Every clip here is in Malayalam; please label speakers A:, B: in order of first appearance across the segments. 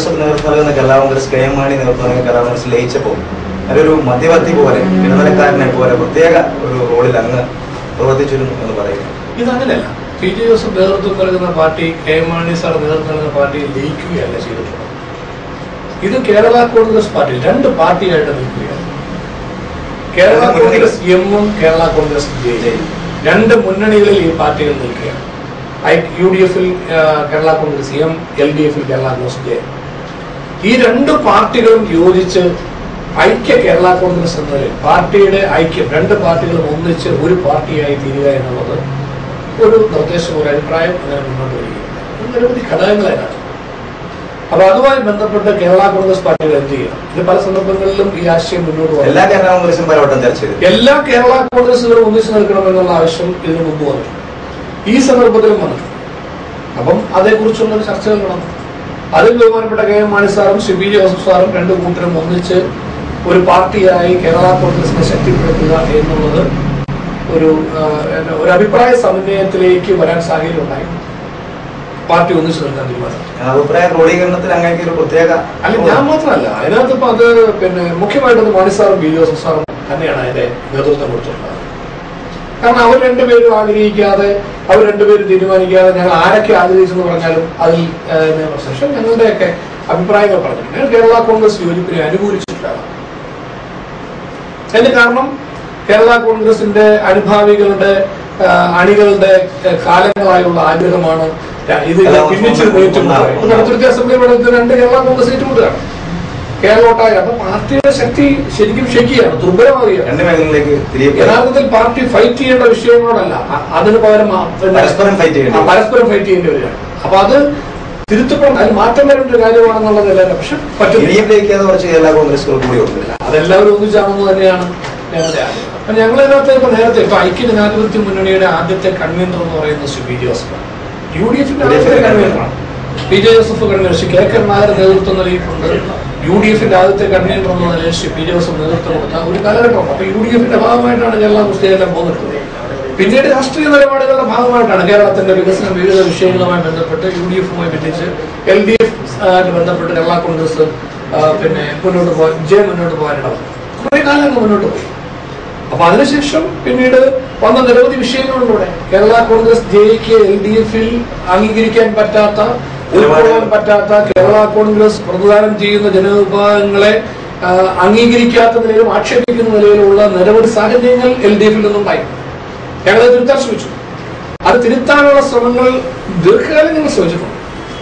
A: ജോസഫ് നേതൃത്വം നൽകുന്ന Kerala Congress K M Mani നേതൃത്വം നൽകുന്ന കേരള കോൺഗ്രസ് ലയിച്ചപ്പോൾ അതിലൊരു മധ്യവർത്തി പോലെ ഇടനിലക്കാരനെ പോലെ പ്രത്യേക ഒരു റോളിൽ അങ്ങ് പ്രവർത്തിച്ചിരുന്നു എന്ന് പറയുന്നു
B: ഇതങ്ങനെയല്ല പി ജെ ജോസഫ് നേതൃത്വം നൽകുന്ന party K M Mani sir നേതൃത്വം നൽകുന്ന പാർട്ടി ലയിക്കുകയല്ല ചെയ്തിട്ടുള്ളത് ഇത് കേരള കോൺഗ്രസ് പാർട്ടി രണ്ട് പാർട്ടിയായിട്ട് നിൽക്കുകയാണ് കേരള
A: രണ്ട് മുന്നണികൾ.
B: കോൺഗ്രസ് എമ്മും കേരള കോൺഗ്രസ് ജെ രണ്ട് മുന്നണികളിൽ ഈ പാർട്ടികൾ നിൽക്കുകയാണ് ഐ യു ഡി എഫിൽ Kerala Congress M L D എഫിൽ കേരള കോൺഗ്രസ് ജെ ഈ രണ്ട് പാർട്ടികളും യോജിച്ച് ഐക്യ കേരള കോൺഗ്രസ് എന്നതിൽ പാർട്ടിയുടെ ഐക്യം രണ്ട് പാർട്ടികളും ഒന്നിച്ച് ഒരു പാർട്ടിയായി തീരുക എന്നുള്ളത് ഒരു നിർദ്ദേശം ഒരു അഭിപ്രായം അങ്ങനെ മുന്നോട്ട് വരികയാണ് ഇത് നിരവധി ഘടകങ്ങളാണ് അപ്പൊ അതുമായി ബന്ധപ്പെട്ട് കേരള കോൺഗ്രസ് പാർട്ടികൾ എന്ത് ചെയ്യണം ഇത് പല സന്ദർഭങ്ങളിലും ഈ ആശയം മുന്നോട്ട് പോകും
A: എല്ലാ കേരള കോൺഗ്രസും പലവട്ടം ചർച്ച ചെയ്തു
B: എല്ലാ കേരള കോൺഗ്രസുകളും ഒന്നിച്ചു നിൽക്കണമെന്നുള്ള ആവശ്യം ഇതിനു മുമ്പ് വന്നിട്ടുണ്ട് ഈ സന്ദർഭത്തിലും വന്നിട്ടുണ്ട് അപ്പം അതേക്കുറിച്ചുള്ള ഒരു ചർച്ചകൾ നടന്നു അതിൽ ബഹുമാനപ്പെട്ട കെ എം മാണി സാറും ശ്രീ പി ജോസഫ് സാറും രണ്ട് കൂട്ടരും ഒന്നിച്ച് ഒരു പാർട്ടിയായി കേരള കോൺഗ്രസിനെ ശക്തിപ്പെടുത്തുക എന്നുള്ളത് ഒരു ആ, എന്നാ, ഒരു അഭിപ്രായ സമന്വയത്തിലേക്ക് വരാൻ സാഹചര്യം ഉണ്ടായി പാർട്ടി ഒന്നിച്ചു നിൽക്കാൻ തീരുമാനം
A: അഭിപ്രായ ക്രോഡീകരണത്തിൽ അങ്ങനെ ഒരു പ്രത്യേക
B: അല്ല ഞാൻ മാത്രമല്ല അതിനകത്ത് ഇപ്പൊ അത് പിന്നെ മുഖ്യമായിട്ടത് മാണി സാറും ബി ജോസഫ് സാറും തന്നെയാണ് അതിന്റെ നേതൃത്വം കൊടുത്തിട്ടുള്ളത് കാരണം അവർ രണ്ടുപേരും ആഗ്രഹിക്കാതെ അവർ രണ്ടുപേരും തീരുമാനിക്കാതെ ഞങ്ങൾ ആരൊക്കെ ആഗ്രഹിച്ചെന്ന് പറഞ്ഞാലും അതിൽ ഏഹ്, എന്നാ പ്രശ്നം പക്ഷെ ഞങ്ങളുടെയൊക്കെ അഭിപ്രായങ്ങൾ പറഞ്ഞിട്ടുണ്ട് ഞങ്ങൾ കേരള കോൺഗ്രസ് യോജിപ്പിനെ അനുകൂലിച്ചിട്ടില്ല അതിന് കാരണം കേരള കോൺഗ്രസിന്റെ അനുഭാവികളുടെ ആ, അണികളുടെ ആ, കാലങ്ങളായുള്ള ആഗ്രഹമാണ് ര- ഇത്
A: അതാണ്
B: ഭിന്നിച്ച്
A: സ്വന്തം
B: ഏറ്റുമുട്ടുക
A: ഉണ്ടാവും.
B: ഇപ്പൊ കടുത്തുരുത്തി അസംബ്ലി മണ്ഡലത്തിൽ രണ്ട് കേരള കോൺഗ്രസ് ഏറ്റുമുട്ടുകയാണ് കേരളോട്ടായ അപ്പൊ പാർട്ടിയുടെ ശക്തി ശരിക്കും ക്ഷയിക്കുകയാണ് ദുർബലമാവുകയാണ്
A: രണ്ട് മേഖലയിലേക്ക് തിരികെ
B: യഥാർത്ഥത്തിൽ പാർട്ടി ഫൈറ്റ് ചെയ്യേണ്ട വിഷയങ്ങളോടല്ല അ- അതിന് പകരം ആ- പിന്നെ
A: പരസ്പരം fight ചെയ്യേണ്ടി
B: ആ,
A: വരും.
B: പരസ്പരം ഫൈറ്റ് ചെയ്യേണ്ടി വരികയാണ് അപ്പൊ അത് തിരുത്തപ്പെടണം അതിന് മാറ്റം വരേണ്ട ഒരു കാര്യമാണെന്നുള്ളതല്ല പക്ഷെ പറ്റുന്നില്ല
A: ഇനിയും ലയിക്കാതെ കുറച്ച് കേരള കോൺഗ്രസുകൾ കൂടി ഉണ്ട്
B: അതെല്ലാവരും ഒന്നിച്ചാണെന്ന് തന്നെയാണ് ഞങ്ങളുടെ ആഗ്രഹം അപ്പൊ ഞങ്ങൾ ഇതിനകത്ത് ഇപ്പൊ നേരത്തെ ഇപ്പൊ ഐക്യ ജനാധിപത്യ മുന്നണിയുടെ ആദ്യത്തെ കൺവീനർ എന്ന് പറയുന്നത് Shri P Joseph U D എഫിന്റെ ആദ്യത്തെ കൺവീനറാണ് P J Joseph convener Shri K Karunakar നേതൃത്വം നൽകിയിട്ടുണ്ട് യു ഡി എഫിന്റെ ആദ്യത്തെ കൺവീനർ എന്ന നിലയിൽ ശ്രീ പി ജോസഫ് നേതൃത്വം കൊടുത്ത ഒരു കാലഘട്ടമാണ് അപ്പൊ യു ഡി എഫിന്റെ ഭാഗമായിട്ടാണ് കേരള മുസ്ലിമെല്ലാം പോന്നിട്ടുള്ളത് പിന്നീട് രാഷ്ട്രീയ നിലപാടുകളുടെ ഭാഗമായിട്ടാണ് കേരളത്തിന്റെ വികസനം വിവിധ വിഷയങ്ങളുമായി ബന്ധപ്പെട്ട് യു ഡി എഫുമായി ബന്ധിച്ച് എൽ ഡി എഫ് ബന്ധപ്പെട്ട് കേരള കോൺഗ്രസ് ആ, പിന്നെ മുന്നോട്ട് പോകാൻ ജെ മുന്നോട്ട് പോകാനിടവന്നു കുറെ കാലങ്ങൾ മുന്നോട്ട് പോയി അപ്പൊ അതിനുശേഷം പിന്നീട് വന്ന നിരവധി വിഷയങ്ങളിലൂടെ കേരള കോൺഗ്രസ് ജെക്ക് എൽ ഡി എഫിൽ അംഗീകരിക്കാൻ പറ്റാത്ത ഉൾക്കൊള്ളാൻ പറ്റാത്ത കേരള കോൺഗ്രസ് പ്രതിദാനം ചെയ്യുന്ന ജനവിഭാഗങ്ങളെ ആ, അംഗീകരിക്കാത്ത നിലയിലും ആക്ഷേപിക്കുന്ന നിലയിലുള്ള നിരവധി സാഹചര്യങ്ങൾ എൽ ഡി എഫിൽ നിന്നുണ്ടായി ഞങ്ങളത് തിരുത്താൻ ശ്രമിച്ചു അത് തിരുത്താനുള്ള ശ്രമങ്ങൾ ദീർഘകാലം ഞങ്ങൾ ശ്രമിച്ചിട്ടുണ്ട്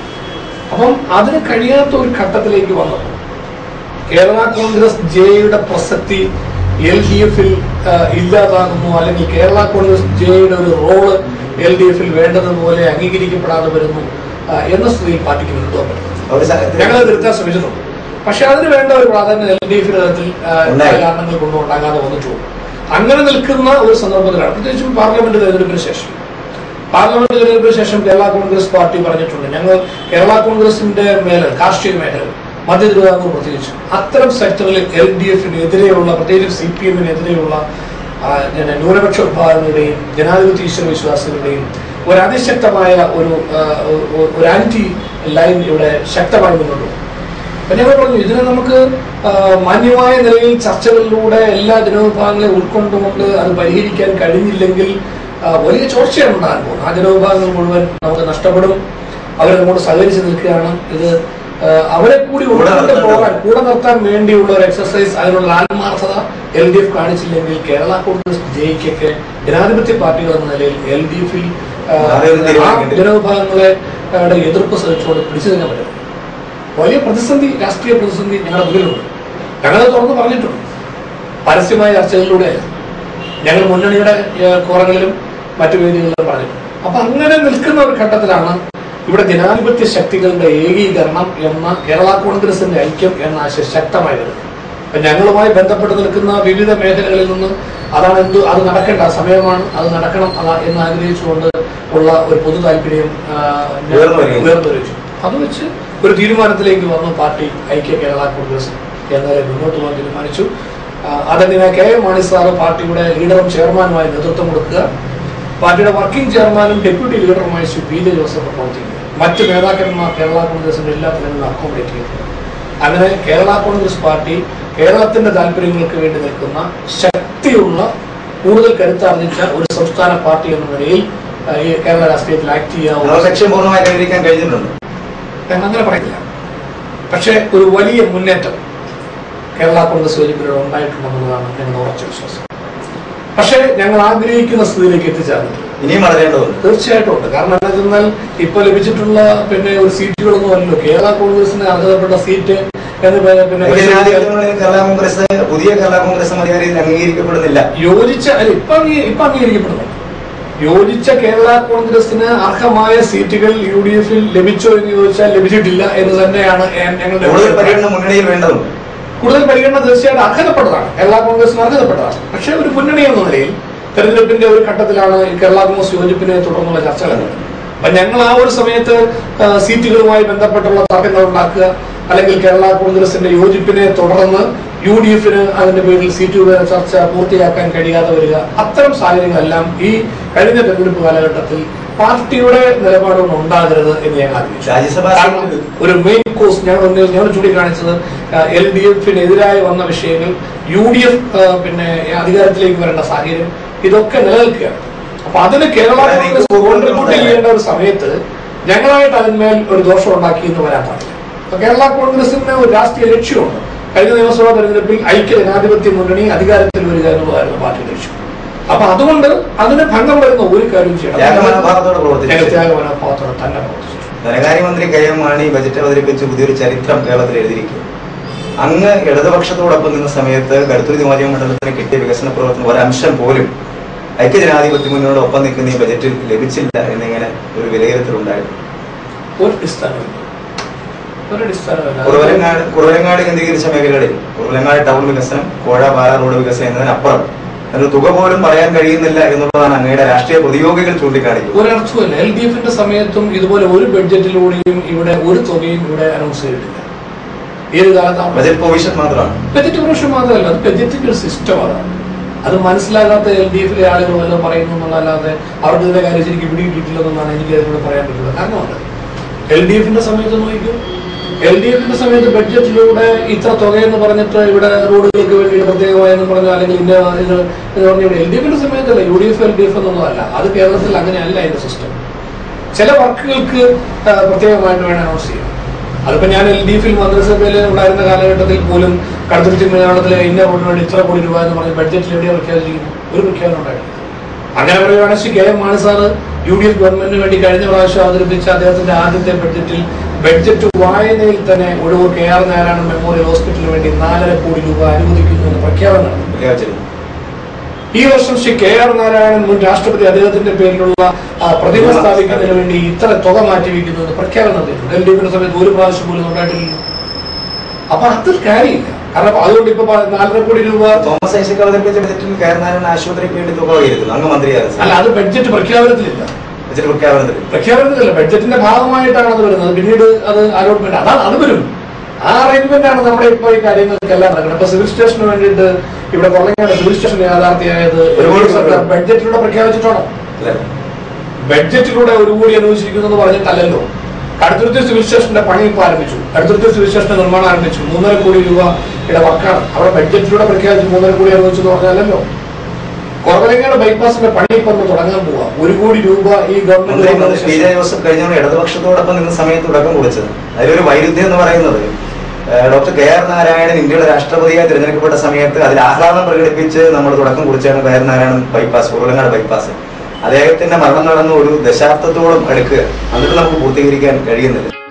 B: അപ്പം അതിന് കഴിയാത്ത ഒരു ഘട്ടത്തിലേക്ക് വന്നപ്പോൾ കേരള കോൺഗ്രസ് ജെയുടെ പ്രസക്തി എൽ ഡി എഫിൽ ഇല്ലാതാകുന്നു അല്ലെങ്കിൽ കേരള കോൺഗ്രസ് ജെയുടെ ഒരു റോള് എൽ ഡി എഫിൽ വേണ്ടതുപോലെ അംഗീകരിക്കപ്പെടാതെ വരുന്നു ആ, എന്ന സ്ഥിതിയിൽ പാർട്ടിക്ക് മുന്നോട്ട് പോകാൻ പറ്റും
A: ഒരു സ്ഥലത്ത്
B: ഞങ്ങൾ തിരുത്താൻ ശ്രമിച്ചിട്ടുണ്ട് പക്ഷെ അതിന് വേണ്ട ഒരു പ്രാധാന്യം എൽ ഡി എഫിന്റെ തലത്തിൽ ആ,
A: ഉണ്ടായി.
B: പല കാരണങ്ങൾ കൊണ്ടും ഉണ്ടാകാതെ വന്നിട്ടുള്ളൂ അങ്ങനെ നിൽക്കുന്ന ഒരു സന്ദർഭത്തിലാണ് പ്രത്യേകിച്ചും പാർലമെന്റ് തെരഞ്ഞെടുപ്പിന് ശേഷം പാർലമെന്റ് തെരഞ്ഞെടുപ്പിന് ശേഷം കേരള കോൺഗ്രസ് പാർട്ടി പറഞ്ഞിട്ടുണ്ട് ഞങ്ങൾ കേരള കോൺഗ്രസിന്റെ മേലെ കാർഷിക മേഖല മധ്യ തിരുവിതാംകൂർ പ്രത്യേകിച്ച് അത്തരം സെക്ടറിൽ എൽ ഡി എഫിനെതിരെയുള്ള പ്രത്യേകിച്ച് സി പി എമ്മിനെതിരെയുള്ള ആ, പിന്നെ ന്യൂനപക്ഷ വിഭാഗങ്ങളുടെയും ജനാധിപത്യ ഈശ്വര വിശ്വാസികളുടെയും ഒരു അതിശക്തമായ ഒരു ആ, ഒരു- ഒരു ആന്റി ലൈൻ ഇവിടെ ശക്തമായി മുന്നോട്ട് പോകും അപ്പൊ ഞങ്ങൾ പറഞ്ഞു ഇതിനെ നമുക്ക് ആ, മാന്യമായ നിലയിൽ ചർച്ചകളിലൂടെ എല്ലാ ജനവിഭാഗങ്ങളെയും ഉൾക്കൊണ്ടുകൊണ്ട് അത് പരിഹരിക്കാൻ കഴിഞ്ഞില്ലെങ്കിൽ ആ, വലിയ ചോർച്ചയാണ് ഉണ്ടാകാൻ പോകുന്നത് ആ ജനവിഭാഗങ്ങൾ മുഴുവൻ നമുക്ക് നഷ്ടപ്പെടും അവർ നമ്മോട് സഹകരിച്ച് നിൽക്കുകയാണ് ഇത് ആ, അവരെ കൂടി ഉൾക്കൊണ്ട്
A: നിർത്തേണ്ടത്.
B: പോകാൻ കൂടെ നിർത്താൻ വേണ്ടിയുള്ള ഒരു എക്സസൈസ് അതിനുള്ള ആത്മാർത്ഥത എൽ ഡി എഫ് കാണിച്ചില്ലെങ്കിൽ കേരള കോൺഗ്രസ് ജയിക്കൊക്കെ ജനാധിപത്യ പാർട്ടികൾ എന്ന നിലയിൽ എൽ ഡി എഫിൽ
A: ആരെയും
B: ആ
A: തീരുമാനിക്കേണ്ടി വരും.
B: ജനവിഭാഗങ്ങളെ ആ, യുടെ എതിർപ്പ് സഹിച്ചുകൊണ്ട് പിടിച്ചു നിൽക്കാൻ പറ്റും വലിയ പ്രതിസന്ധി രാഷ്ട്രീയ പ്രതിസന്ധി ഞങ്ങളുടെ മുന്നിലുണ്ട് ഞങ്ങളത് തുറന്ന് പറഞ്ഞിട്ടുണ്ട് പരസ്യമായ ചർച്ചകളിലൂടെയല്ല ഞങ്ങൾ മുന്നണിയുടെ ഏഹ്, കോറങ്ങളിലും മറ്റു വേദികളിലും പറഞ്ഞിട്ടുണ്ട് അപ്പൊ അങ്ങനെ നിൽക്കുന്ന ഒരു ഘട്ടത്തിലാണ് ഇവിടെ ജനാധിപത്യ ശക്തികളുടെ ഏകീകരണം എന്ന കേരള കോൺഗ്രസിന്റെ ഐക്യം എന്ന ആശയം ശക്തമായി വരുന്നത് അപ്പൊ ഞങ്ങളുമായി ബന്ധപ്പെട്ട് നിൽക്കുന്ന വിവിധ മേഖലകളിൽ നിന്ന് അതാണ് എന്ത് അത് നടക്കേണ്ട സമയമാണ് അത് നടക്കണം അതാ എന്ന് ആഗ്രഹിച്ചുകൊണ്ട് ഉള്ള ഒരു പൊതു താല്പര്യം ആ, ഞാൻ
A: ഉയർന്നു വരികയും.
B: ഉയർന്നു വരികയും അത് വെച്ച് ഒരു തീരുമാനത്തിലേക്ക് വന്നു പാർട്ടി ഐക്യ കേരള കോൺഗ്രസ് എന്നതിൽ മുന്നോട്ട് പോകാൻ തീരുമാനിച്ചു ആ, അതങ്ങനെ കെ എം മാണി സാറ് പാർട്ടിയുടെ ലീഡറും ചെയർമാനുമായി നേതൃത്വം കൊടുക്കുക പാർട്ടിയുടെ വർക്കിംഗ് ചെയർമാനും ഡെപ്യൂട്ടി ലീഡറുമായി ശ്രീ പി ജെ ജോസഫ് പ്രവർത്തിക്കുക മറ്റ് നേതാക്കന്മാർ കേരള കോൺഗ്രസിന്റെ എല്ലാ തലങ്ങളിലും അക്കോമഡേറ്റ് ചെയ്യുന്നു അങ്ങനെ കേരള കോൺഗ്രസ് പാർട്ടി കേരളത്തിന്റെ താല്പര്യങ്ങൾക്ക് വേണ്ടി നിൽക്കുന്ന ശക്തിയുള്ള കൂടുതൽ കരുത്താർജിച്ച ഒരു സംസ്ഥാന പാർട്ടി എന്ന നിലയിൽ ആ, ഈ കേരള രാഷ്ട്രീയത്തിൽ ആക്ട്
A: ആ
B: ചെയ്യാവുന്ന
A: ലക്ഷ്യം പൂർണ്ണമായി കൈവരിക്കാൻ കഴിഞ്ഞിട്ടുണ്ട്
B: ഞാൻ അങ്ങനെ പറയുന്നില്ല പക്ഷേ ഒരു വലിയ മുന്നേറ്റം കേരള കോൺഗ്രസ് യോജിപ്പിലൂടെ ഉണ്ടായിട്ടുണ്ടെന്നുള്ളതാണ് ഞങ്ങളുടെ ഉറച്ച വിശ്വാസം പക്ഷേ ഞങ്ങൾ ആഗ്രഹിക്കുന്ന സ്ഥിതിയിലേക്ക് എത്തിച്ചേർന്നിട്ടില്ല
A: ഇനിയും വളരേണ്ടതുണ്ട്
B: തീർച്ചയായിട്ടും ഉണ്ട് കാരണം എന്താ വെച്ചാൽ ഇപ്പൊ ലഭിച്ചിട്ടുള്ള പിന്നെ ഒരു സീറ്റുകളൊന്നും അല്ലല്ലോ കേരള കോൺഗ്രസിന് അർഹതപ്പെട്ട സീറ്റ് എന്ന് പ- പിന്നെ
A: ഐക്യജനാധിപത്യമുന്നണി കേരള കോൺഗ്രസ് പുതിയ കേരള കോൺഗ്രസ് മര്യാദയിൽ അംഗീകരിക്കപ്പെടുന്നില്ല
B: യോജിച്ച അല്ല ഇപ്പൊ അംഗീ- ഇപ്പൊ അംഗീകരിക്കപ്പെടുന്നു യോജിച്ച കേരള കോൺഗ്രസിന് അർഹമായ സീറ്റുകൾ യു ഡി എഫിൽ ലഭിച്ചോ എന്ന് ചോദിച്ചാൽ ലഭിച്ചിട്ടില്ല എന്ന് തന്നെയാണ് ഞാൻ- ഞങ്ങളുടെ
A: കൂടുതൽ
B: അഭിപ്രായം.
A: പരിഗണന മുന്നണിയിൽ വേണ്ടതുണ്ട്
B: കൂടുതൽ പരിഗണന തീർച്ചയായിട്ടും അർഹതപ്പെട്ടതാണ് കേരള കോൺഗ്രസിന് അർഹതപ്പെട്ടതാണ് പക്ഷേ ഒരു മുന്നണി എന്ന നിലയിൽ തെരഞ്ഞെടുപ്പിന്റെ ഒരു ഘട്ടത്തിലാണ് ഈ കേരള കോൺഗ്രസ് യോജിപ്പിനെ തുടർന്നുള്ള ചർച്ചകൾ അപ്പൊ ഞങ്ങൾ ആ ഒരു സമയത്ത് ആ, സീറ്റുകളുമായി ബന്ധപ്പെട്ടുള്ള തർക്കങ്ങൾ ഉണ്ടാക്കുക അല്ലെങ്കിൽ കേരള കോൺഗ്രസിന്റെ യോജിപ്പിനെ തുടർന്ന് യു ഡി എഫിന് അതിന്റെ പേരിൽ സീറ്റുകളുടെ ചർച്ച പൂർത്തിയാക്കാൻ കഴിയാതെ വരിക അത്തരം സാഹചര്യങ്ങളെല്ലാം ഈ കഴിഞ്ഞ തെരഞ്ഞെടുപ്പ് കാലഘട്ടത്തിൽ പാർട്ടിയുടെ നിലപാടുകൾ ഉണ്ടാകരുത് എന്ന് ഞാൻ ആഗ്രഹിച്ചു
A: രാജ്യസഭാ
B: കാരണം
A: സീറ്റിൽ
B: ഒരു മെയിൻ കോസ് ഞാൻ ഒന്ന് ഞാൻ ചൂണ്ടിക്കാണിച്ചത് എൽ ഡി എഫിനെതിരായി വന്ന വിഷയങ്ങൾ യു ഡി എഫ് പിന്നെ അധികാരത്തിലേക്ക് വരേണ്ട സാഹചര്യം ഇതൊക്കെ നിലനിൽക്കുകയാണ് അപ്പൊ അതിന് കേരള
A: അതെ,
B: കോൺഗ്രസ്
A: നിങ്ങൾക്ക്
B: കോൺട്രിബ്യൂട്ട് ചെയ്യേണ്ട ഒരു സമയത്ത് ഞങ്ങളായിട്ട് അതിന്മേൽ ഒരു ദോഷം ഉണ്ടാക്കി എന്ന് വരാൻ പാടില്ല അപ്പൊ കേരള കോൺഗ്രസിന് ഒരു രാഷ്ട്രീയ ലക്ഷ്യമുണ്ട് കഴിഞ്ഞ നിയമസഭാ തെരഞ്ഞെടുപ്പിൽ ഐക്യ ജനാധിപത്യ മുന്നണി അധികാരത്തിൽ വരിക എന്നുള്ളതായിരുന്നു പാർട്ടിയുടെ ലക്ഷ്യം അപ്പൊ അതുകൊണ്ട് അതിന് ഭംഗം വരുന്ന ഒരു കാര്യം
A: ത്യാഗമനോഭാവത്തോടെ പ്രവർത്തിച്ചു.
B: ഞങ്ങൾ ത്യാഗമനോഭാവത്തോടെ തന്നെ പ്രവർത്തിച്ചു
A: ധനകാര്യമന്ത്രി കെ എം മാണി ബജറ്റ് അവതരിപ്പിച്ച് പുതിയൊരു ചരിത്രം കേരളത്തിൽ എഴുതിയിരിക്കുക അങ്ങ് ഇടതുപക്ഷത്തോടൊപ്പം നിന്ന സമയത്ത് കടുത്തുരുതി നിയോജക മണ്ഡലത്തിന് കിട്ടിയ വികസന പ്രവർത്തനം ഒരംശം പോലും ഐക്യജനാധിപത്യ മുന്നോടൊപ്പം നിൽക്കുന്ന ഈ ബജറ്റിൽ ലഭിച്ചില്ല എന്നിങ്ങനെ ഒരു വിലയിരുത്തലുണ്ടായിരുന്നു
B: ഒരു ഡിസ്ഥാനമില്ല ഒരു ഡിസ്ഥാനമില്ല
A: കുറവലങ്ങാട് കുറവലങ്ങാട് കേന്ദ്രീകരിച്ച മേഖലകളിൽ കുറവലങ്ങാട് ടൗൺ വികസനം കോഴ പാല റോഡ് വികസനം എന്നതിനപ്പുറം അതിന് തുക പോലും പറയാൻ കഴിയുന്നില്ല എന്നുള്ളതാണ് അങ്ങയുടെ രാഷ്ട്രീയ പ്രതിയോഗികൾ ചൂണ്ടിക്കാണിക്കുന്നത്
B: ഒരർത്ഥമില്ല എൽ ഡി എഫിന്റെ സമയത്തും ഇതുപോലെ ഒരു ബഡ്ജറ്റിലൂടെയും ഇവിടെ ഒരു തുകയും ഇവിടെ അനൗൺസ് ചെയ്തിട്ടില്ല ഏത് കാലത്താണ്
A: ബജറ്റ് പ്രൊവിഷൻ മാത്രമാണ്
B: ബജറ്റ് പ്രശ്നം മാത്രമല്ല അത് ബജറ്റിന്റെ ഒരു സിസ്റ്റം അതാണ് അത് മനസ്സിലാകാത്ത എൽ ഡി എഫിലെ ആളുകൾ വല്ലതും പറയുന്നു എന്നുള്ളതല്ലാതെ അവർക്ക് ഇതിന്റെ കാര്യം ശരിക്കും പിടികിട്ടിട്ടില്ലെന്നാണ് എനിക്ക് അതിലൂടെ പറയാൻ പറ്റുന്നത് കാരണമുണ്ട് എൽ ഡി എഫിന്റെ സമയത്ത് നോക്കിക്കും എൽ ഡി എഫിന്റെ സമയത്ത് ബഡ്ജറ്റിലൂടെ ഇത്ര തുകയെന്ന് പറഞ്ഞിട്ട് ഇവിടെ റോഡുകൾക്ക് വേണ്ടി പ്രത്യേകമായെന്ന് പറഞ്ഞു അല്ലെങ്കിൽ ഇന്ന ഇത് എന്ന് പറഞ്ഞു എൽ ഡി എഫിന്റെ സമയത്തല്ല U D F L D F എന്നുള്ളതല്ല അത് കേരളത്തിൽ അങ്ങനെയല്ല അതിന്റെ സിസ്റ്റം ചില വർക്കുകൾക്ക് ആ, പ്രത്യേകമായിട്ട് വേണം അനൗൺസ് ചെയ്യാം അതിപ്പോ ഞാൻ എൽ ഡി എഫിൽ മന്ത്രിസഭയിൽ ഉണ്ടായിരുന്ന കാലഘട്ടത്തിൽ പോലും കടുത്തുരുത്തി മലയാളത്തിലെ ഇന്ന റോഡിന് വേണ്ടി ഇത്ര കോടി രൂപ എന്ന് പറഞ്ഞ് ബഡ്ജറ്റിൽ എവിടെയാണ് പ്രഖ്യാപിച്ചിരിക്കുന്നു ഒരു പ്രഖ്യാപനം ഉണ്ടായിട്ടില്ല അങ്ങനെ പറയുകയാണെങ്കിൽ K M Mani sir U D F ഗവൺമെന്റിന് വേണ്ടി കഴിഞ്ഞ പ്രാവശ്യം അവതരിപ്പിച്ച അദ്ദേഹത്തിന്റെ ആദ്യത്തെ ബഡ്ജറ്റിൽ ബഡ്ജറ്റ് വായനയിൽ തന്നെ Oduvur K R Narayanan memorial ഹോസ്പിറ്റലിന് വേണ്ടി നാലര കോടി രൂപ അനുവദിക്കുന്നു എന്ന് പ്രഖ്യാപനം നടത്തി
A: പ്രഖ്യാപിച്ചിരുന്നു
B: ഈ വർഷം ശ്രീ കെ ആർ നാരായണൻ മുൻ രാഷ്ട്രപതി അദ്ദേഹത്തിന്റെ പേരിലുള്ള ആ, പ്രതിമ സ്ഥാപിക്കുന്നതിന് വേണ്ടി ഇത്ര തുക മാറ്റിവെക്കുന്നു എന്ന് പ്രഖ്യാപനം നടത്തിയിട്ടുണ്ട് എൽ ഡി എഫിന്റെ സമയത്ത് ഒരു പ്രാവശ്യം പോലും ഉണ്ടായിട്ടില്ല അപ്പൊ അതിൽ കാര്യമില്ല കാരണം അതുകൊണ്ട് ഇപ്പൊ പ- നാലര കോടി രൂപ
A: തോമസ് ഐസക് അവതരിപ്പിച്ച ബജറ്റിൽ കയറുന്നാരായണ ആശുപത്രിക്ക് വേണ്ടി തുക വഹിക്കുന്നു അങ്ങ് മന്ത്രിയായിരുന്നു
B: അല്ല അത് ബഡ്ജറ്റ് പ്രഖ്യാപനത്തിലില്ല
A: ബജറ്റ് പ്രഖ്യാപനത്തിൽ
B: പ്രഖ്യാപനത്തിലല്ല ബഡ്ജറ്റിന്റെ ഭാഗമായിട്ടാണ് അത് വരുന്നത് പിന്നീട് അത് അലോട്ട്മെന്റ് അതാണ് അത് വരും ആ അറേഞ്ച്മെന്റ് ആണ് നമ്മുടെ ഇപ്പൊ ഈ കാര്യങ്ങൾക്കെല്ലാം നടക്കുന്നത് ഇപ്പൊ സിവിൽ സ്റ്റേഷന് വേണ്ടിയിട്ട് ഇവിടെ കൊള്ളങ്ങാട് സിവിൽ സ്റ്റേഷൻ യാഥാർത്ഥ്യമായത്
A: ഒരു കോടി
B: സർക്കാർ ബഡ്ജറ്റിലൂടെ പ്രഖ്യാപിച്ചിട്ടാണോ
A: അല്ലേ
B: ബഡ്ജറ്റിലൂടെ ഒരു കോടി അനുവദിച്ചിരിക്കുന്നു എന്ന് പറഞ്ഞിട്ടല്ലല്ലോ കടുത്തുരുത്തി സിവിൽ സ്റ്റേഷന്റെ പണി ഇപ്പോൾ ആരംഭിച്ചു കടുത്തുരുത്തി സിവിൽ സ്റ്റേഷന്റെ നിർമ്മാണം ആരംഭിച്ചു മൂന്നര കോടി രൂപയുടെ വർക്കാണ് അവിടെ ബഡ്ജറ്റിലൂടെ പ്രഖ്യാപിച്ചു മൂന്നര കോടി അനുവദിച്ചു എന്ന് പറഞ്ഞാലല്ലോ കുറവലങ്ങാട് ബൈപ്പാസിന്റെ പണി ഇപ്പൊ ഒന്ന് തുടങ്ങാൻ പോവാ ഒരു കോടി രൂപ ഈ
A: മന്ത്രി മന്ത്രി പി
B: ഗവൺമെന്റ്
A: ജെ ജോസഫ് കഴിഞ്ഞ തവണ ഇടതുപക്ഷത്തോടൊപ്പം നിന്ന സമയത്ത് തുടക്കം കുറിച്ചത് അതിലൊരു വൈരുദ്ധ്യം എന്ന് പറയുന്നത് ഏഹ്, ഡോക്ടർ കെ ആർ നാരായണൻ ഇന്ത്യയുടെ രാഷ്ട്രപതിയായി തിരഞ്ഞെടുക്കപ്പെട്ട സമയത്ത് അതിൽ ആഹ്ലാദം പ്രകടിപ്പിച്ച് നമ്മൾ തുടക്കം കുറിച്ചാണ് K R Narayanan bypass Urulangad bypass അദ്ദേഹത്തിന്റെ മരണം നടന്ന ഒരു ദശാബ്ദത്തോളം എടുക്കുക എന്നിട്ട് നമുക്ക് പൂർത്തീകരിക്കാൻ കഴിയുന്നില്ല